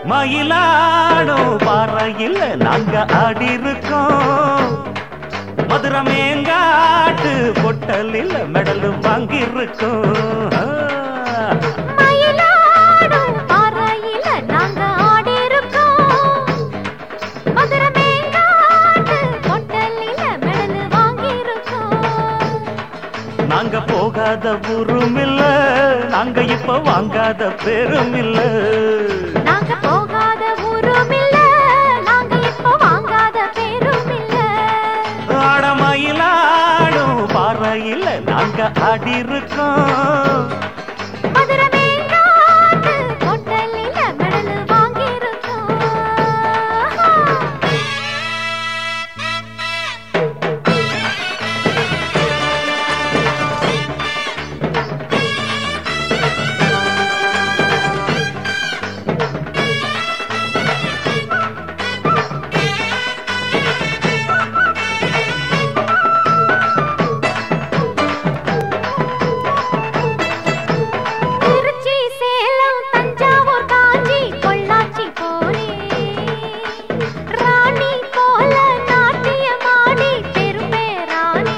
மயிலாடும் பாறையில் நாங்க ஆடி இருக்கோம் மதுரை மேங்காட்டு பொட்டலில் மெடல் வாங்கியிருக்கோம் மயிலாடும் பாறையில நாங்க ஆடியிருக்கோம். மதுரை மேங்காட்டு பொட்டலில மெடலு வாங்கியிருக்கோம். நாங்க போகாத ஊரும் இல்ல நாங்க இப்ப வாங்காத பேரும் இல்ல நாங்க போகாத ஊரும் இல்ல, நாங்க இப்ப வாங்காத பேரும் இல்ல. ஆட மயிலாடும் பாறையில் நாங்க ஆடி இருக்கோம் மதுரை மேங்காட்டு பொட்டலில மெடலு வாங்கியிருக்கோம். திருச்சி சேலம் தஞ்சாவூர் காஞ்சி பொள்ளாச்சி போனே ராணி போல நாட்டியமாடி பெரும்பேரானே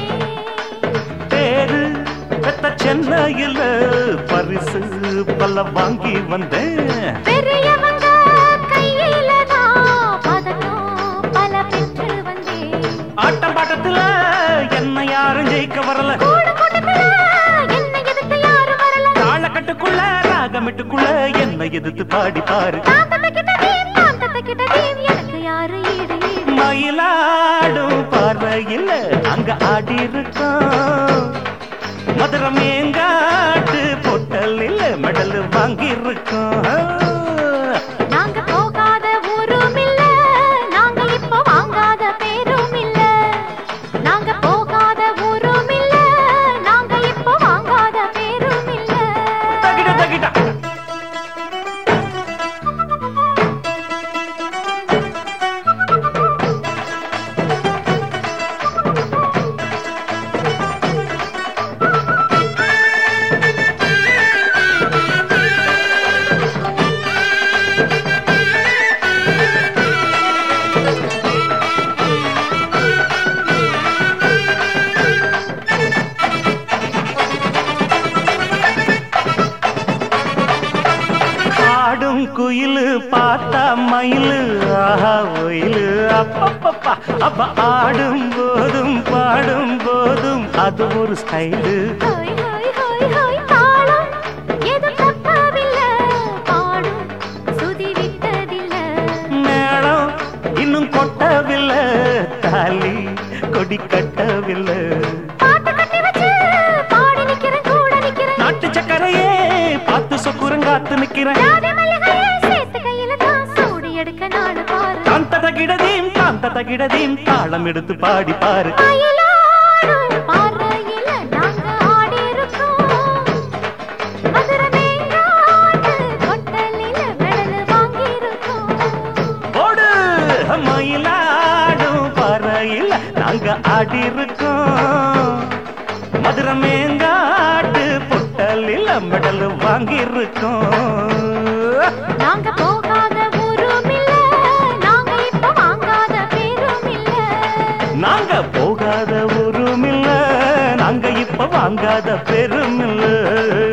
பேரு பெத்த சென்னையில பரிசு பல வாங்கி வந்தேன் பெரியவங்க கையில தான் பதக்கம் பல பெற்று வந்தேன் ஆட்டம் பாட்டத்துல என்ன யாரும் ஜெயிக்க வரல கூட கூட்டத்துல என்ன எதிர்த்து யாரும் வரல தாளக்கட்டுக்குள்ள ராகமிட்டுக்குள்ள என்ன எதிர்த்து பாடி பாரு தாத்தத்தை கிட்ட தீம் தாத்தத்தை கிட்ட தீம் எனக்கு யாரு ஈடு ஈடு மயிலாடும் பார்வையில் அங்க ஆடி இருக்கோம் மதுரை மேங்காட்டு பொட்டலில் மெடல் வாங்கி இருக்கோம் நாங்க போகாத ஊரும் இல்ல நாங்க இப்ப வாங்காத பேரும் இல்ல நாங்க போகாத ஊரும் இல்ல நாங்க இப்ப வாங்காத பேரும் இல்ல தகிட தகிட பாடும் குயிலு பார்த்தா மயிலு ஆஹா ஒயிலு அப்பப்பப்பா அப்ப ஆடும் போதும் பாடும் போதும் அது ஒரு ஸ்டைலு ஹோய் ஹோய் ஹோய் ஹோய் தாளம் எதுவும் தப்பவில்ல பாடும் சுதி விட்டதில்ல மேளம் இன்னும் கொட்டவில்லை தாலி கொடி கட்டவில்லை பாட்டு கட்டி வச்சு பாடி நிக்கிறேன் கூட நிக்கிறேன் நாட்டு சக்கரையே பார்த்து சொக்குரங்காத்து நிக்கிறேன் ஜாதி மல்லிகையே சேர்த்து கையில தான் சூடி எடுக்க நாடு பாரு காந்தத கிடதீம் காந்தத கிடதீம் தாளம் எடுத்து பாடி பாரு மயிலாடும் பாறையில நாங்க ஆடியிருக்கோம். மதுரை மேங்காட்டு கொட்டலில மெடலு வாங்கியிருக்கோம். ஓடு மயிலாடும் பறையில் நாங்க ஆடி இருக்கோம் மதுரை மேங்காட்டு பொட்டலில் மெடல் வாங்கி இருக்கோம் நாங்க போகாத ஊரும் இல்ல, நாங்க இப்ப வாங்காத பேரும் இல்ல. நாங்க போகாத ஊரும் இல்ல நாங்க இப்ப வாங்காத பெரும் இல்ல